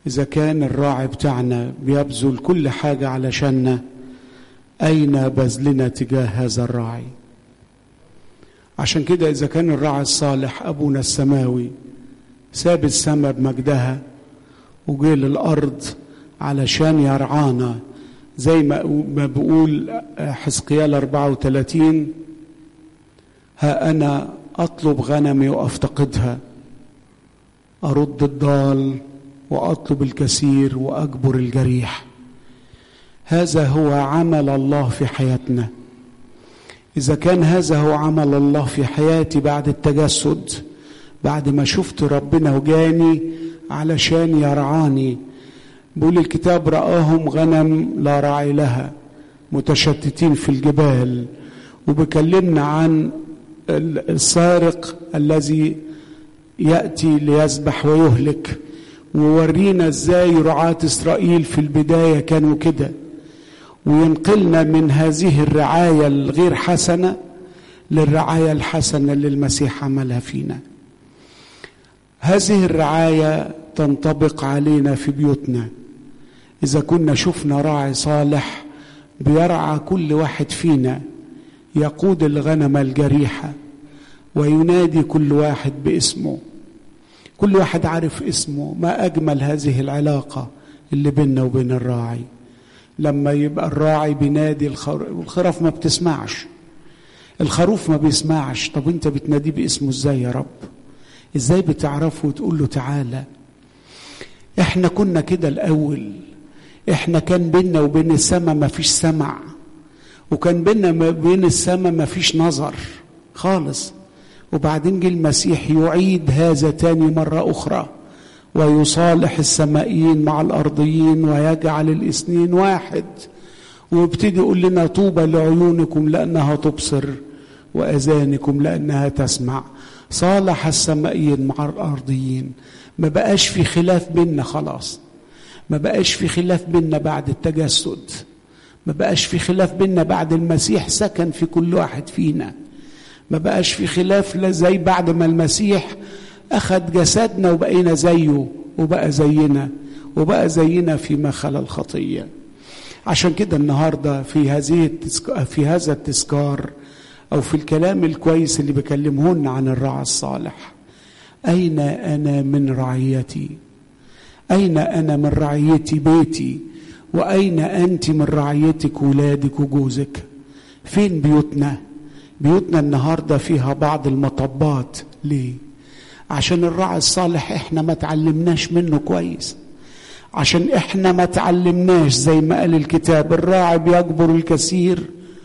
إذا كان الراعي بتاعنا بيبذل كل حاجة علشاننا أين بذلنا تجاه هذا الراعي عشان كده إذا كان الراعي الصالح أبونا السماوي ساب السماء بمجدها وجه للأرض علشان يرعانا زي ما بقول حزقيال 34 ها أنا أطلب غنمي وأفتقدها أرد الضال وأطلب الكثير وأجبر الجريح هذا هو عمل الله في حياتنا إذا كان هذا هو عمل الله في حياتي بعد التجسد بعد ما شفت ربنا وجاني علشان يرعاني بيقول الكتاب رآهم غنم لا راعي لها متشتتين في الجبال وبكلمنا عن السارق الذي يأتي ليذبح ويهلك وورينا ازاي رعاة اسرائيل في البداية كانوا كده وينقلنا من هذه الرعاية الغير حسنة للرعاية الحسنة اللي المسيح عملها فينا هذه الرعاية تنطبق علينا في بيوتنا إذا كنا شفنا راعي صالح بيرعى كل واحد فينا يقود الغنم الجريحة وينادي كل واحد باسمه كل واحد عارف اسمه ما أجمل هذه العلاقة اللي بيننا وبين الراعي لما يبقى الراعي بينادي الخروف والخرف ما بتسمعش الخروف ما بيسمعش طب انت بتناديه باسمه ازاي يا رب ازاي بتعرفه وتقول له تعالى احنا كنا كده الاول احنا كان بيننا وبين السماء ما فيش سمع وكان بيننا وبين السماء ما فيش نظر خالص وبعدين جه المسيح يعيد هذا تاني مرة أخرى ويصالح السمائيين مع الأرضيين ويجعل الاثنين واحد ويبتدي يقول لنا طوبى لعيونكم لأنها تبصر وأذانكم لأنها تسمع صالح السمائيين مع الأرضيين ما بقاش في خلاف بيننا خلاص ما بقاش في خلاف بيننا بعد التجسد ما بقاش في خلاف بيننا بعد المسيح سكن في كل واحد فينا ما بقاش في خلاف لا زي بعد ما المسيح أخذ جسدنا وبقينا زيه وبقى زينا وبقى زينا فيما خلا الخطية عشان كده النهاردة في هذه التسك... في هذا التذكار أو في الكلام الكويس اللي بكلمهن عن الرعى الصالح أين أنا من رعيتي أين أنا من رعيتي بيتي وأين أنت من رعيتك ولادك وجوزك فين بيوتنا بيوتنا النهاردة فيها بعض المطبات ليه عشان الراعي الصالح احنا ما تعلمناش منه كويس عشان احنا ما تعلمناش زي ما قال الكتاب الراعي بيجبر الكثير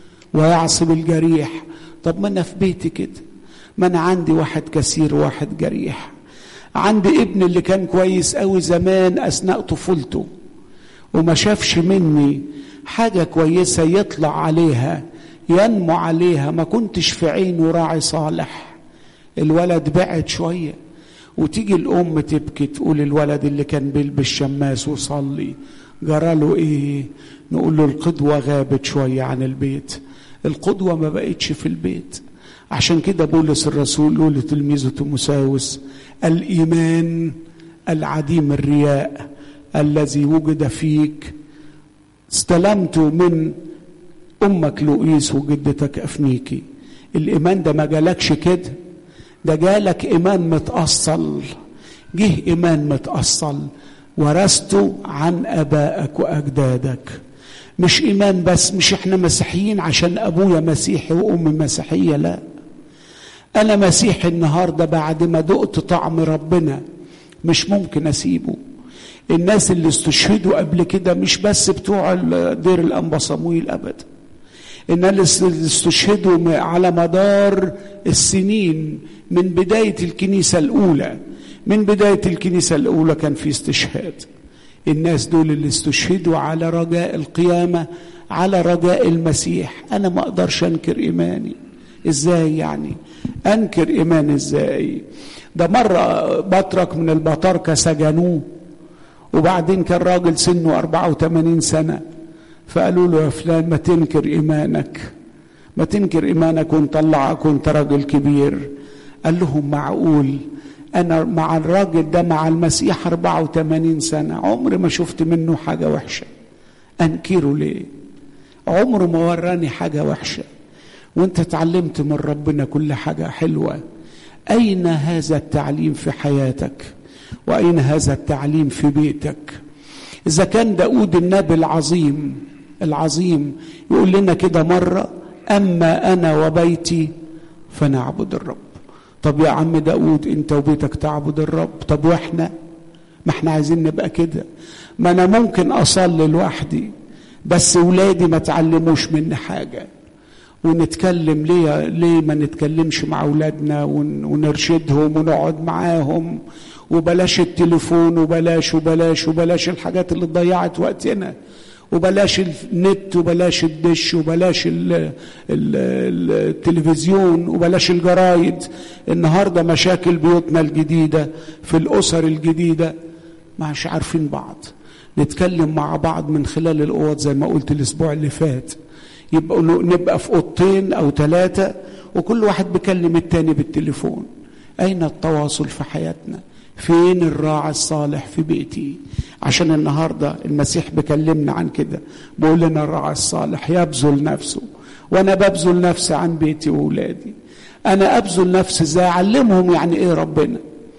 ويعصب الجريح طب ما انا في بيتي كده ما انا عندي واحد كثير وواحد جريح عندي ابن اللي كان كويس قوي زمان اثناء طفولته وما شافش مني حاجه كويسه يطلع عليها ينمو عليها ما كنتش في عينه راعي صالح الولد بعد شويه وتيجي الام تبكي تقول الولد اللي كان بيلبس شماس وصلي جرى له ايه نقول له القدوه غابت شويه عن البيت القدوه ما بقتش في البيت عشان كده بولس الرسول يقول لتلميذه تيموساوس الايمان العديم الرياء الذي وجد فيك استلمته من امك لؤيس وجدتك افنيكي الايمان ده ما جالكش كده ده جالك ايمان متاصل جه ايمان متاصل ورثته عن ابائك واجدادك مش ايمان بس مش احنا مسيحيين عشان ابويا مسيحي وامي مسيحيه لا انا مسيحي النهارده بعد ما دقت طعم ربنا مش ممكن اسيبه الناس اللي استشهدوا قبل كده مش بس بتوع دير الانبا صمويل ابدا الناس اللي استشهدوا على مدار السنين من بدايه الكنيسه الاولى من بدايه الكنيسه الاولى كان في استشهاد الناس دول اللي استشهدوا على رجاء القيامه على رجاء المسيح انا ما اقدرش انكر ايماني ازاي يعني انكر ايماني ازاي ده مره بطرك من البطاركه سجنوه وبعدين كان راجل سنه 84 سنه فقالوا له يا فلان ما تنكر ايمانك ما تنكر ايمانك ونطلعك وانت راجل كبير قال لهم معقول أنا مع الراجل ده مع المسيح 84 سنة عمري ما شفت منه حاجة وحشة أنكره ليه عمره ما وراني حاجة وحشة وانت اتعلمت من ربنا كل حاجة حلوة أين هذا التعليم في حياتك وأين هذا التعليم في بيتك إذا كان داود النبي العظيم العظيم يقول لنا كده مرة أما أنا وبيتي فنعبد الرب طب يا عم داود انت وبيتك تعبد الرب طب واحنا ما احنا عايزين نبقى كده ما انا ممكن اصلي لوحدي بس ولادي ما تعلموش مني حاجه ونتكلم ليه ليه ما نتكلمش مع اولادنا ونرشدهم ونقعد معاهم وبلاش التليفون وبلاش وبلاش وبلاش الحاجات اللي ضيعت وقتنا وبلاش النت وبلاش الدش وبلاش ال ال التلفزيون وبلاش الجرايد النهارده مشاكل بيوتنا الجديده في الاسر الجديده مش عارفين بعض نتكلم مع بعض من خلال الاوض زي ما قلت الاسبوع اللي فات يبقى نبقى في اوضتين او ثلاثه وكل واحد بيكلم التاني بالتليفون اين التواصل في حياتنا فين الراعي الصالح في بيتي عشان النهارده المسيح بيكلمنا عن كده بيقول لنا الراعي الصالح يبذل نفسه وانا ببذل نفسي عن بيتي واولادي انا ابذل نفسي ازاي اعلمهم يعني ايه ربنا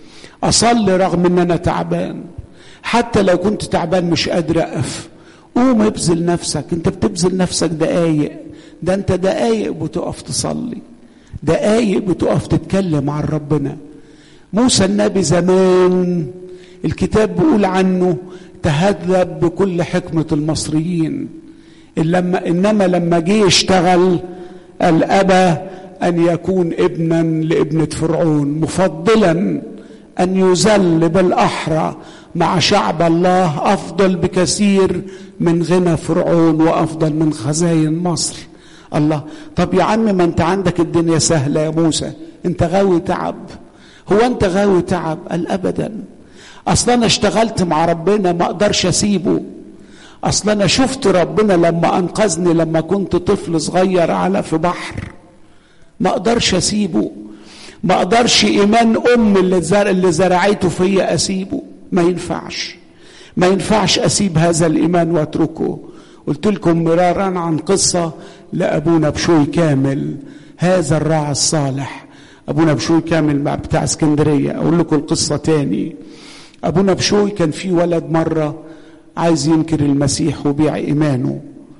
اصلي رغم ان انا تعبان حتى لو كنت تعبان مش قادر اقف قوم ابذل نفسك انت بتبذل نفسك دقايق ده انت دقايق بتقف تصلي دقايق بتقف تتكلم عن ربنا موسى النبي زمان الكتاب بيقول عنه تهذب بكل حكمة المصريين لما إنما لما جه يشتغل قال أبى أن يكون ابنا لابنة فرعون مفضلا أن يذل بالأحرى مع شعب الله أفضل بكثير من غنى فرعون وأفضل من خزاين مصر الله طب يا عم ما أنت عندك الدنيا سهلة يا موسى أنت غاوي تعب هو أنت غاوي تعب قال أبدا اصل انا اشتغلت مع ربنا ما اقدرش اسيبه اصل انا شفت ربنا لما انقذني لما كنت طفل صغير على في بحر ما اقدرش اسيبه ما اقدرش ايمان ام اللي, زر... اللي زرعته فيا اسيبه ما ينفعش ما ينفعش اسيب هذا الايمان واتركه قلت لكم مرارا عن قصه لابونا بشوي كامل هذا الراعي الصالح ابونا بشوي كامل بتاع اسكندريه اقول لكم القصه تاني ابونا بشوي كان في ولد مره عايز ينكر المسيح وبيع ايمانه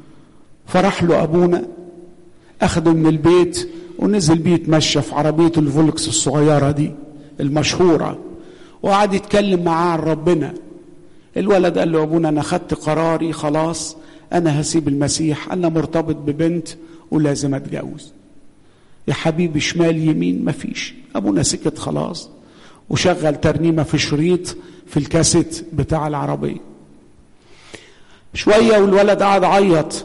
فراح له ابونا اخده من البيت ونزل بيه يتمشى في عربيه الفولكس الصغيره دي المشهوره وقعد يتكلم معاه عن ربنا الولد قال له ابونا انا خدت قراري خلاص انا هسيب المسيح انا مرتبط ببنت ولازم اتجوز يا حبيبي شمال يمين مفيش ابونا سكت خلاص وشغل ترنيمة في شريط في الكاسيت بتاع العربية شوية والولد قعد عيط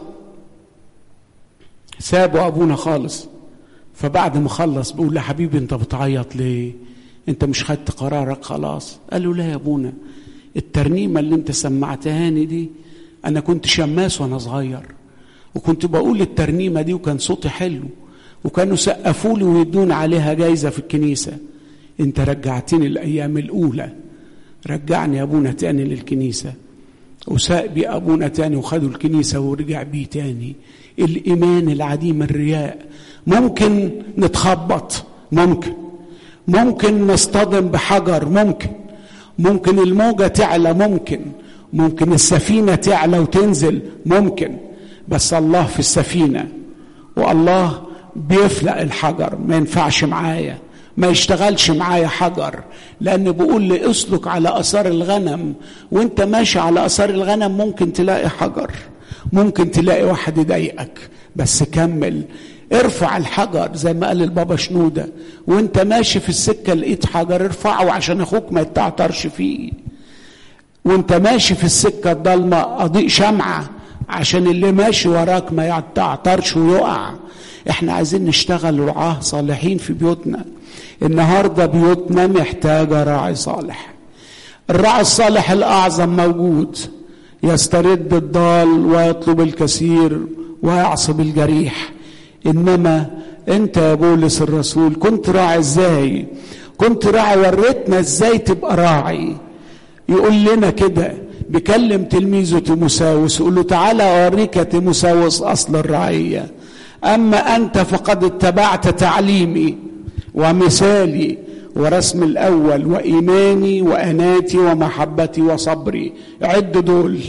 سابوا أبونا خالص فبعد ما خلص بيقول له حبيبي أنت بتعيط ليه؟ أنت مش خدت قرارك خلاص؟ قال له لا يا أبونا الترنيمة اللي أنت سمعتهاني دي أنا كنت شماس وأنا صغير وكنت بقول الترنيمة دي وكان صوتي حلو وكانوا سقفوا لي ويدون عليها جايزة في الكنيسة انت رجعتني الايام الاولى رجعني ابونا تاني للكنيسه وساق بي ابونا تاني وخدوا الكنيسه ورجع بيه تاني الايمان العديم الرياء ممكن نتخبط ممكن ممكن نصطدم بحجر ممكن ممكن الموجه تعلى ممكن ممكن السفينه تعلى وتنزل ممكن بس الله في السفينه والله بيفلق الحجر ما ينفعش معايا ما يشتغلش معايا حجر لان بيقول لي اسلك على اثار الغنم وانت ماشي على اثار الغنم ممكن تلاقي حجر ممكن تلاقي واحد يضايقك بس كمل ارفع الحجر زي ما قال البابا شنوده وانت ماشي في السكه لقيت حجر ارفعه عشان اخوك ما يتعترش فيه وانت ماشي في السكه الضلمه اضيء شمعه عشان اللي ماشي وراك ما يتعترش ويقع احنا عايزين نشتغل رعاه صالحين في بيوتنا النهارده بيوتنا محتاجه راعي صالح الراعي الصالح الاعظم موجود يسترد الضال ويطلب الكثير ويعصب الجريح انما انت يا بولس الرسول كنت راعي ازاي كنت راعي وريتنا ازاي تبقى راعي يقول لنا كده بيكلم تلميذه تيموساوس يقول له تعالى اوريك يا تيموساوس اصل الرعيه اما انت فقد اتبعت تعليمي ومثالي ورسم الاول وايماني واناتي ومحبتي وصبري عد دول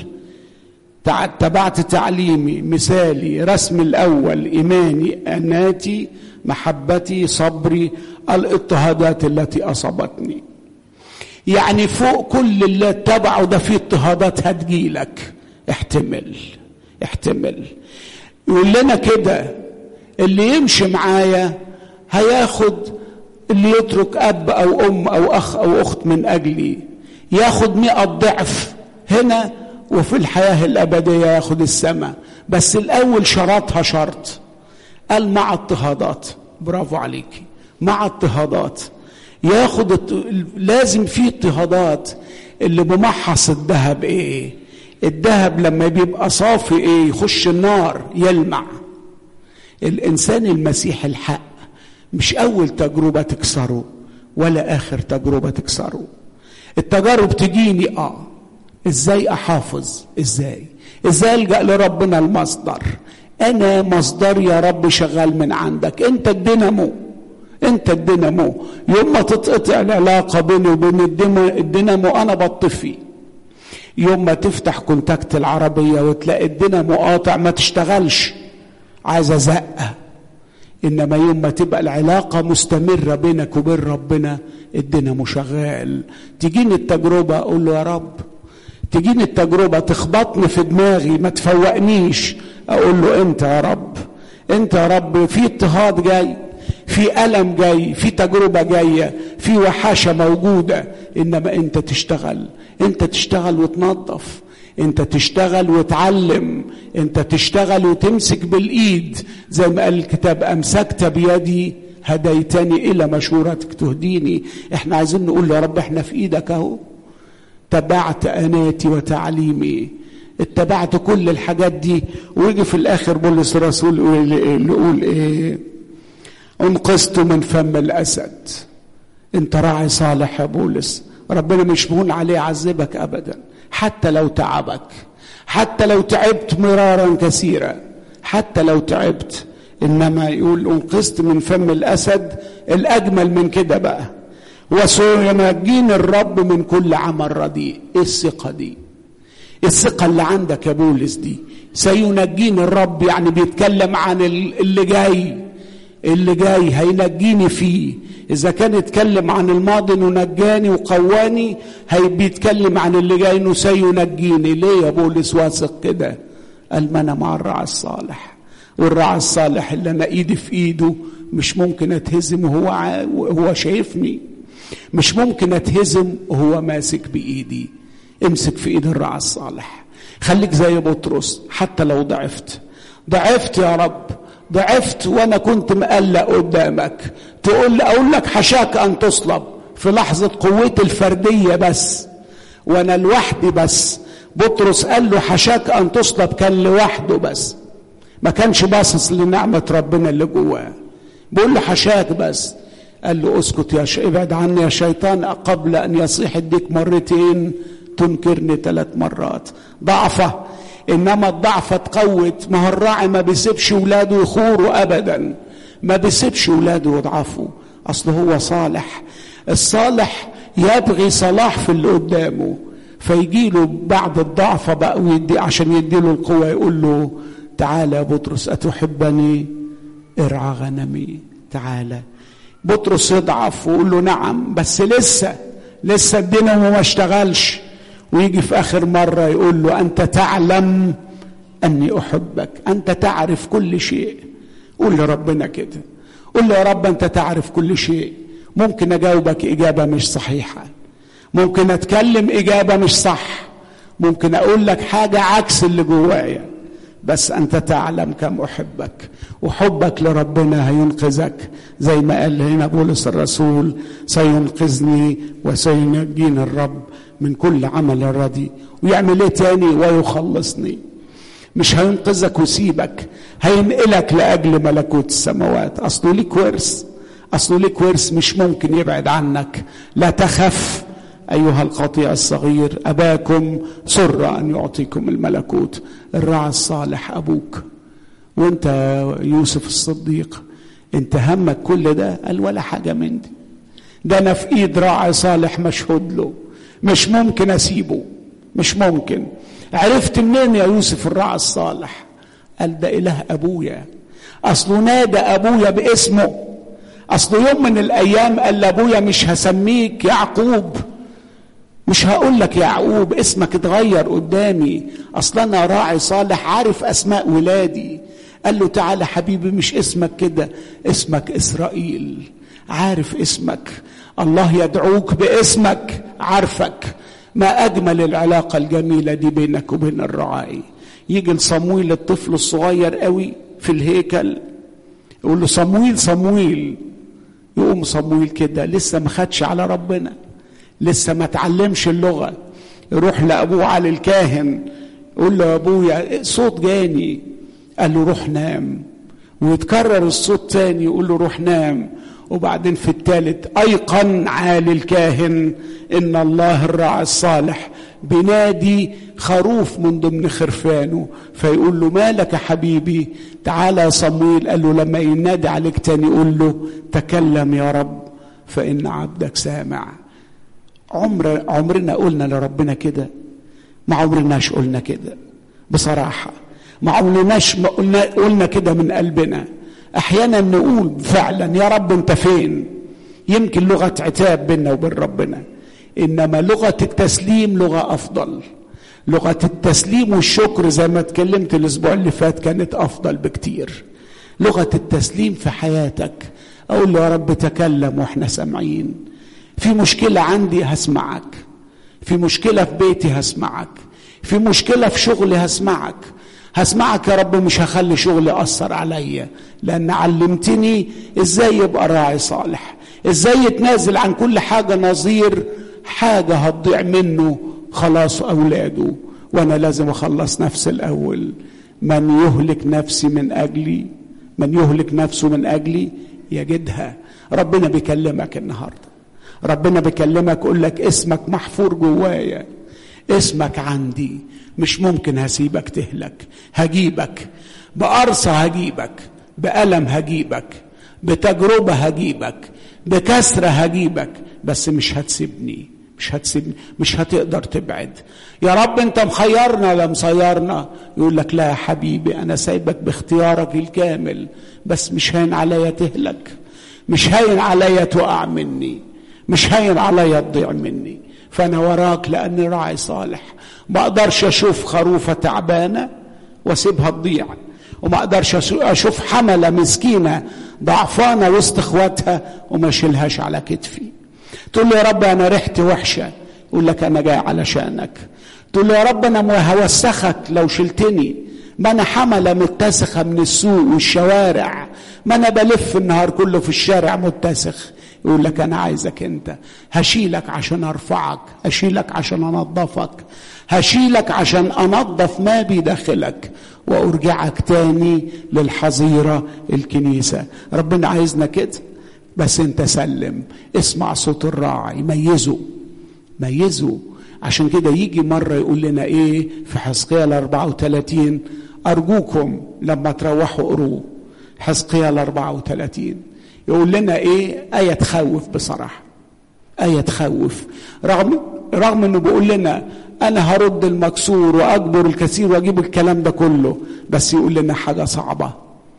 اتبعت تعليمي مثالي رسم الاول ايماني اناتي محبتي صبري الاضطهادات التي اصابتني يعني فوق كل اللي اتبعوا ده في اضطهادات هتجيلك احتمل احتمل يقول لنا كده اللي يمشي معايا هياخد اللي يترك اب او ام او اخ او اخت من اجلي ياخد مئة ضعف هنا وفي الحياة الأبدية ياخد السماء بس الأول شرطها شرط قال مع اضطهادات برافو عليكي مع اضطهادات ياخد الت... لازم في اضطهادات اللي بمحص الذهب ايه الذهب لما بيبقى صافي ايه يخش النار يلمع الانسان المسيح الحق مش اول تجربه تكسره ولا اخر تجربه تكسره التجارب تجيني اه ازاي احافظ ازاي ازاي الجا لربنا المصدر انا مصدر يا رب شغال من عندك انت الدينامو انت الدينامو يوم ما تتقطع العلاقه بيني وبين الدينامو انا بطفي يوم ما تفتح كونتاكت العربيه وتلاقي الدينامو قاطع ما تشتغلش عايزه زقه انما يوم ما تبقى العلاقه مستمره بينك وبين ربنا الدينامو شغال تجيني التجربه اقول له يا رب تجيني التجربة تخبطني في دماغي ما تفوقنيش أقول له أنت يا رب أنت يا رب في اضطهاد جاي في ألم جاي في تجربة جاية في وحاشة موجودة إنما أنت تشتغل أنت تشتغل وتنظف أنت تشتغل وتعلم أنت تشتغل وتمسك بالإيد زي ما قال الكتاب أمسكت بيدي هديتني إلى مشورتك تهديني إحنا عايزين نقول يا رب إحنا في إيدك أهو تبعت اناتي وتعليمي اتبعت كل الحاجات دي ويجي في الاخر بولس الرسول يقول ايه يقول ايه انقذت من فم الاسد انت راعي صالح يا بولس ربنا مش مهون عليه يعذبك ابدا حتى لو تعبك حتى لو تعبت مرارا كثيرا حتى لو تعبت انما يقول انقذت من فم الاسد الاجمل من كده بقى وسينجيني الرب من كل عمل رديء ايه الثقة دي الثقة اللي عندك يا بولس دي سينجيني الرب يعني بيتكلم عن اللي جاي اللي جاي هينجيني فيه إذا كان يتكلم عن الماضي إنه نجاني وقواني هي بيتكلم عن اللي جاي إنه سينجيني ليه يا بولس واثق كده؟ قال ما أنا مع الراعي الصالح والراعي الصالح اللي أنا إيدي في إيده مش ممكن أتهزم وهو هو شايفني مش ممكن اتهزم وهو ماسك بايدي امسك في ايد الراعي الصالح خليك زي بطرس حتى لو ضعفت ضعفت يا رب ضعفت وانا كنت مقلق قدامك تقول اقول لك حشاك ان تصلب في لحظه قوتي الفرديه بس وانا لوحدي بس بطرس قال له حشاك ان تصلب كان لوحده بس ما كانش باصص لنعمه ربنا اللي جواه بيقول له حشاك بس قال له اسكت يا ش... ابعد عني يا شيطان قبل ان يصيح الديك مرتين تنكرني ثلاث مرات ضعفه انما الضعفه تقوت ما هو الراعي ما بيسيبش ولاده يخوروا ابدا ما بيسيبش ولاده يضعفوا اصل هو صالح الصالح يبغي صلاح في اللي قدامه فيجي له بعد الضعفه بقى ويدي عشان يديله القوه يقول له تعالى يا بطرس اتحبني ارعى غنمي تعالى بطرس يضعف ويقول له نعم بس لسه لسه الدينامو ما اشتغلش ويجي في اخر مره يقول له انت تعلم اني احبك انت تعرف كل شيء قول لربنا كده قول له يا رب انت تعرف كل شيء ممكن اجاوبك اجابه مش صحيحه ممكن اتكلم اجابه مش صح ممكن اقول لك حاجه عكس اللي جوايا بس انت تعلم كم احبك وحبك لربنا هينقذك زي ما قال هنا بولس الرسول سينقذني وسينجيني الرب من كل عمل ردي ويعمل ايه تاني ويخلصني مش هينقذك ويسيبك هينقلك لاجل ملكوت السماوات اصله ليك ورث اصله ليك ورث مش ممكن يبعد عنك لا تخف ايها القطيع الصغير اباكم سر ان يعطيكم الملكوت الراعي الصالح ابوك وانت يوسف الصديق انت همك كل ده قال ولا حاجه من دي ده انا في ايد راعي صالح مشهود له مش ممكن اسيبه مش ممكن عرفت منين يا يوسف الراعي الصالح قال ده اله ابويا اصله نادى ابويا باسمه اصله يوم من الايام قال لابويا مش هسميك يعقوب مش هقول لك يعقوب اسمك اتغير قدامي اصل انا راعي صالح عارف اسماء ولادي قال له تعالى حبيبي مش اسمك كده اسمك اسرائيل عارف اسمك الله يدعوك باسمك عارفك ما اجمل العلاقه الجميله دي بينك وبين الرعاي يجي لصمويل الطفل الصغير قوي في الهيكل يقول له صمويل صمويل يقوم صمويل كده لسه ما خدش على ربنا لسه ما تعلمش اللغه يروح لابوه علي الكاهن يقول له يا ابويا صوت جاني قال له روح نام ويتكرر الصوت تاني يقول له روح نام وبعدين في الثالث ايقن عالي الكاهن ان الله الراعي الصالح بنادي خروف من ضمن خرفانه فيقول له مالك يا حبيبي تعالى يا صمويل قال له لما ينادي عليك تاني يقول له تكلم يا رب فان عبدك سامع عمر عمرنا قلنا لربنا كده ما عمرناش قلنا كده بصراحه ما عمرناش ما قلنا قلنا كده من قلبنا احيانا نقول فعلا يا رب انت فين يمكن لغه عتاب بيننا وبين ربنا انما لغه التسليم لغه افضل لغه التسليم والشكر زي ما اتكلمت الاسبوع اللي فات كانت افضل بكتير لغه التسليم في حياتك اقول له يا رب تكلم واحنا سامعين في مشكله عندي هسمعك في مشكله في بيتي هسمعك في مشكله في شغلي هسمعك هسمعك يا رب مش هخلي شغلي يأثر عليا لأن علمتني إزاي يبقى راعي صالح إزاي يتنازل عن كل حاجة نظير حاجة هتضيع منه خلاص أولاده وأنا لازم أخلص نفسي الأول من يهلك نفسي من أجلي من يهلك نفسه من أجلي يجدها ربنا بيكلمك النهاردة ربنا بيكلمك يقول لك اسمك محفور جوايا اسمك عندي مش ممكن هسيبك تهلك هجيبك بقرصة هجيبك بألم هجيبك بتجربة هجيبك بكسرة هجيبك بس مش هتسيبني مش هتسيبني مش هتقدر تبعد يا رب انت مخيرنا ولا مسيرنا يقول لك لا يا حبيبي انا سايبك باختيارك الكامل بس مش هين عليا تهلك مش هين عليا تقع مني مش هين عليا تضيع مني فانا وراك لاني راعي صالح ما اقدرش اشوف خروفه تعبانه واسيبها تضيع وما اقدرش اشوف حمله مسكينه ضعفانه وسط اخواتها وما اشيلهاش على كتفي تقول له يا رب انا ريحتي وحشه يقول لك انا جاي علشانك تقول له يا رب انا هوسخك لو شلتني ما انا حمله متسخه من السوق والشوارع ما انا بلف النهار كله في الشارع متسخ يقول لك انا عايزك انت هشيلك عشان ارفعك هشيلك عشان انظفك هشيلك عشان انظف ما بداخلك وارجعك تاني للحظيره الكنيسه ربنا عايزنا كده بس انت سلم اسمع صوت الراعي ميزه ميزه عشان كده يجي مرة يقول لنا ايه في حزقيال 34 ارجوكم لما تروحوا قروه حزقيال 34 يقول لنا ايه آية تخوف بصراحة آية تخوف رغم رغم انه بيقول لنا انا هرد المكسور واجبر الكثير واجيب الكلام ده كله بس يقول لنا حاجة صعبة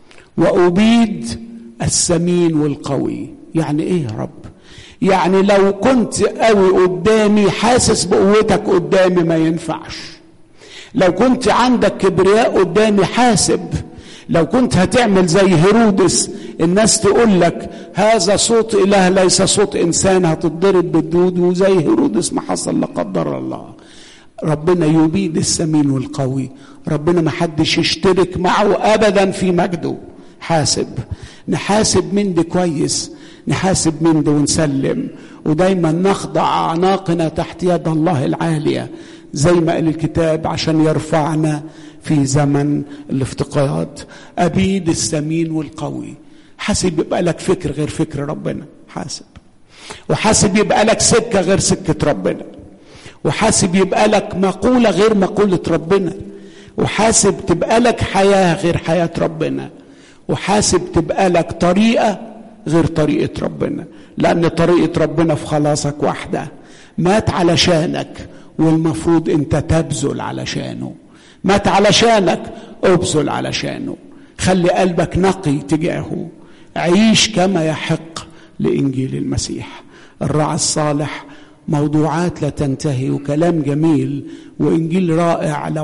وابيد السمين والقوي يعني ايه يا رب يعني لو كنت قوي قدامي حاسس بقوتك قدامي ما ينفعش لو كنت عندك كبرياء قدامي حاسب لو كنت هتعمل زي هيرودس الناس تقول لك هذا صوت اله ليس صوت انسان هتضرب بالدود وزي هيرودس ما حصل لا قدر الله ربنا يبيد السمين والقوي ربنا ما حدش يشترك معه ابدا في مجده حاسب نحاسب من ده كويس نحاسب من ده ونسلم ودايما نخضع اعناقنا تحت يد الله العاليه زي ما قال الكتاب عشان يرفعنا في زمن الافتقاد ابيد السمين والقوي حاسب يبقى لك فكر غير فكر ربنا حاسب وحاسب يبقى لك سكة غير سكة ربنا وحاسب يبقى لك مقولة غير مقولة ربنا وحاسب تبقى لك حياة غير حياة ربنا وحاسب تبقى لك طريقة غير طريقة ربنا لأن طريقة ربنا في خلاصك واحدة مات علشانك والمفروض أنت تبذل علشانه مات علشانك ابذل علشانه خلي قلبك نقي تجاهه عيش كما يحق لإنجيل المسيح الراعي الصالح موضوعات لا تنتهي وكلام جميل وإنجيل رائع لو